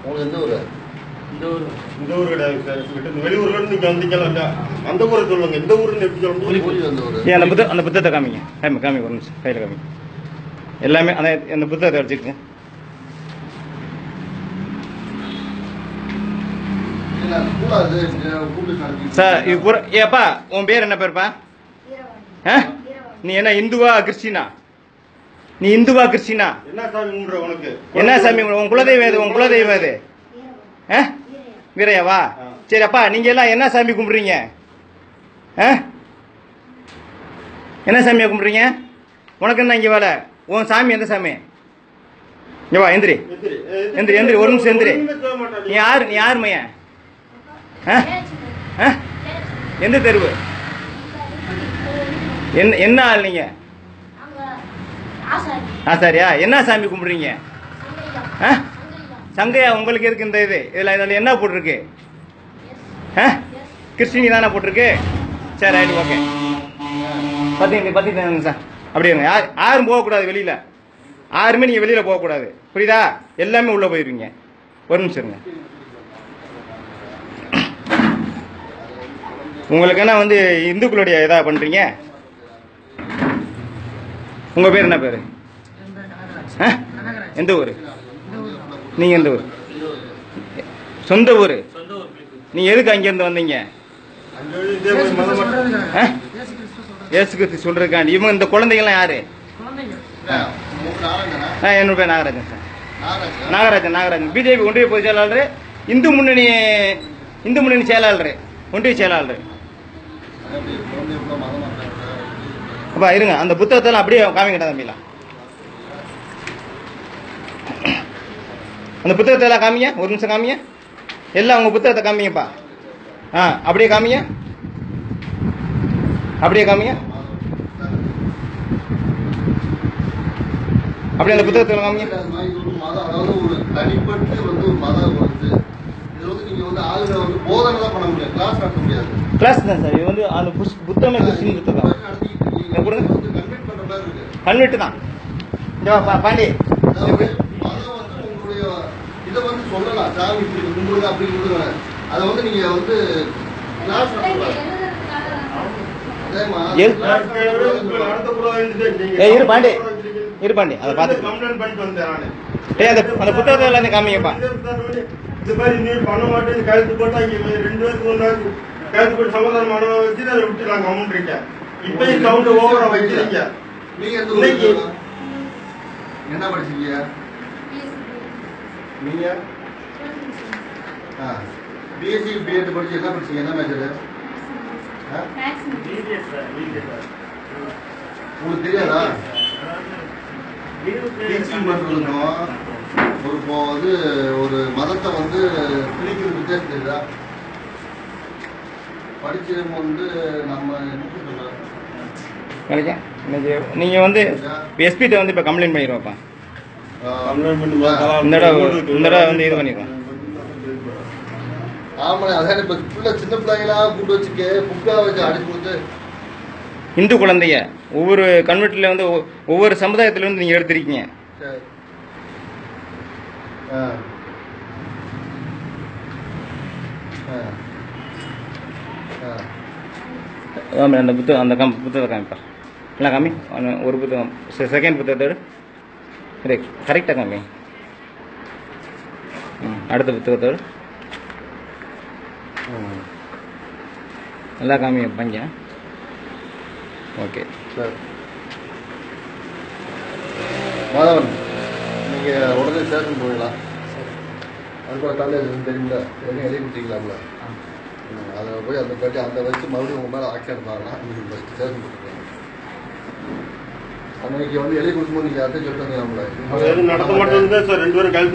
உங்களுக்கு எந்த ஊர் இந்த ஊர் இந்த ஊர் கிடையாது சார் விட்டு வெளியூர்ல இருந்து நீங்க வந்தீங்களா இல்ல அந்த ஊரை சொல்லுங்க இந்த ஊருன்னு எப்படி சொல்ல முடியும் கூலி வந்த ஊர் ஏன் அந்த புத்த அந்த புத்தகத்தை காமிங்க காமி காமி ஒரு நிமிஷம் கையில் காமி எல்லாமே அந்த அந்த புத்தகத்தை வச்சுக்கோங்க இல்ல கூடாது கூப்பிட்டு நடத்தி சார் இது பூரா ஏப்பா உன் பேர் என்ன பேருப்பா ஆ நீ என்ன இந்துவா கிறிஸ்டினா நீ இந்துவா கிறிஸ்டினா என்ன சாமி கும்பிடுற உனக்கு என்ன சாமி உன் குலதெய்வம் எது உன் குலதெய்வம் எது ஆ வீரையாவா சரி அப்பா நீங்க எல்லாம் என்ன சாமி கும்பிடுறீங்க ஆ என்ன சாமியா கும்பிடுறீங்க உனக்கு என்ன இங்க வேலை உன் சாமி எந்த சாமி இங்க வா எந்திரி எந்திரி. எந்திரி, எந்திரி, ஒரு நிமிஷம் எந்திரி. ஒண்ணுமே சொல்ல மாட்டா நீ நீ. யார் நீ யார் மையன் ஆ ஆ எந்த தெருவு என்ன என்ன ஆள் நீங்க ஆசாரியா என்ன சாமி கும்பிடுறீங்க ஆ சங்கையா உங்களுக்கு எதுக்கு இந்த இது இதுல இதுல என்ன போட்டிருக்கு ஆ கிறிஸ்டினி தானே போட்டிருக்கு சரி ரைட் ஓகே பத்தி பத்தி சார் அப்படியே இருங்க யார் யாரும் போகக்கூடாது வெளியில யாருமே நீங்க வெளியில போகக்கூடாது புரியுதா எல்லாமே உள்ள போயிருவீங்க ஒரு நிமிஷம் இருங்க உங்களுக்கு என்ன வந்து இந்துக்களுடைய இதா பண்றீங்க உங்க பேர் என்ன பேரு ஆ? எந்த ஊரு நீங்க எந்த ஊர் சொந்த ஊரு சொந்த ஊர் பிள்ளைக்கு நீங்க எதுக்கு அங்க இருந்து வந்தீங்க அங்க வந்து இதே மாதிரி மதம் மட்டும் ஆ? இயேசு கிறிஸ்து சொல்றதுக்காண்டி இவங்க இந்த குழந்தைங்களாம் யாரு மூணு நாள் தானே ஆ, என்னோட பேர் நாகராஜன் சார் நாகராஜ் நாகராஜன் நாகராஜன் பிஜேபி ஒன்றிய பொதுச் செயலாளர் இந்து முன்னணி இந்து முன்னணி செயலாளர் ஒன்றிய செயலாளர் எப்படி குழந்தை எவ்வளோ மதம் மாற்றாங்க அப்பா இருங்க அந்த புத்தகத்தெல்லாம் அப்படியே காமிக்கிட்டா தம்பிலாம் அந்த புத்தகத்தை எல்லாம் காமிங்க ஒரு நிமிஷம் காமிங்க எல்லாம் உங்க புத்தகத்தை காமிங்கப்பா ஆ அப்படியே காமிங்க அப்படியே காமிங்க அப்படியே அந்த புத்தகத்தில் காமிங்க அது மாதிரி இது ஒரு மதம் அதாவது ஒரு தனிப்பட்டு வந்து ஒரு மதம் வருது இது வந்து நீங்க வந்து ஆளுங்க வந்து போதனை தான் பண்ண முடியாது கிளாஸ் நடத்த முடியாது கிளாஸ் தான் சார் இது வந்து அந்த புஸ்- புத்தகமே கிறிஸ்டின் புத்தகம் நடத்திக்கிட்டு இருக்கீங்க. இதை கொடுங்க. வந்து கன்வெர்ட் பண்ற மாதிரி இருக்கு கன்வெர்ட் தான் இங்க வா, பா- பாண்டி அதாவது மதம் வந்து உங்களுடைய இதை வந்து சொல்லலாம் சாமி இப்படி கும்பிடுங்க அப்படி கும்பிடுங்க அதை வந்து நீங்க வந்து கிளாஸ் நடத்தக்கூடாது அதேமா எல்- ஏய், இரு பாண்டி. இரு பாண்டி, அதை பார்த்துட்டு. கம்ப்ளைண்ட் பண்ணிட்டு வந்தேன் நானு. ஏய் அந்த அந்த புத்தகத்தை எல்லாத்தையும் காமிங்கப்பா இது மாதிரி நீ பண்ண மாட்டேன்னு கழுத்து போட்டா இங்க ரெண்டு பேருக்கு முன்னாடி கழுத்து போட்டு சமாதானமான வச்சு அதை விட்டு நான் கம்முன்னு இருக்கேன் இப்பயும் சவுண்ட் ஓவரா வைக்கிறீங்க நீங்க எந்த இன்னைக்கு- ஊர்ல? என்ன படிச்சீங்க நீங்க பிஎஸ்சி பிஎட் படிச்சு என்ன படிச்சீங்க என்ன major BGS sir BGS sir உங்களுக்கு தெரியாதா டீச்சிங் பண்றதுக்கும் ஒரு இப்போ வந்து ஒரு மதத்தை வந்து பிரிக்கிற வித்தியாசம் தெரியுதா படிச்சவங்க வந்து நம்ம என்ன சொல்றது? கிடைக்க இன்னைக்கு நீங்க வந்து எஸ்பிட்ட வந்து இப்ப கம்ப்ளைண்ட் பண்ணிடுவோம்ப்பா ஆஹ், கம்ப்ளைண்ட் பண்ணி இந்த தடவை இந்த தடவை வந்து இது பண்ணிடுவோம் ஆமாண்ணே அதான் இப்ப பிள்ளை சின்ன பிள்ளைங்களா கூட்டு வச்சுக்க புக்கா வச்சு அடிச்சு கொடுத்து இந்து குழந்தைய ஒவ்வொரு கன்வெர்ட்ல வந்து ஒ- ஒவ்வொரு சமுதாயத்துல இருந்து நீங்க எடுத்திருக்கீங்க சரி. ஆ. ஆ. ஆ. ஆமா, அந்த புத்தகம் அந்த கம் புத்தகத்தை காமிப்பா இல்லை காமி அவனு- ஒரு புத்தகம் செகண்ட் புத்தகத்தோடு சரி கரெக்டாக காமி ம் அடுத்த புத்தகத்தோடு ம். நல்லா காமி பஞ்ச ஓகே சரி. மாதவன் நீங்க உடனே ஸ்டேஷன் போயிடலாம் அதுக்குள்ள காலேஜ் தெரியுமில்ல எதுவும் எழுதி கொடுத்தீங்களாம்ல ம், அதை போய் அந்த பேட்டி அந்த வச்சு மறுபடியும் உங்க மேல ஆக்ஷன் பண்ணாங்கன்னா நீங்க ஃபஸ்ட் ஸ்டேஷன் போட்டுருக்கீங்க அன்னைக்கு வந்து எழுதி கொடுக்கும்போது நீங்க யார்கிட்ட சொல்லிட்டு அது எதுவும் நடத்த மாட்டேன்னு தான் சார் ரெண்டு பேரும் கழுத்து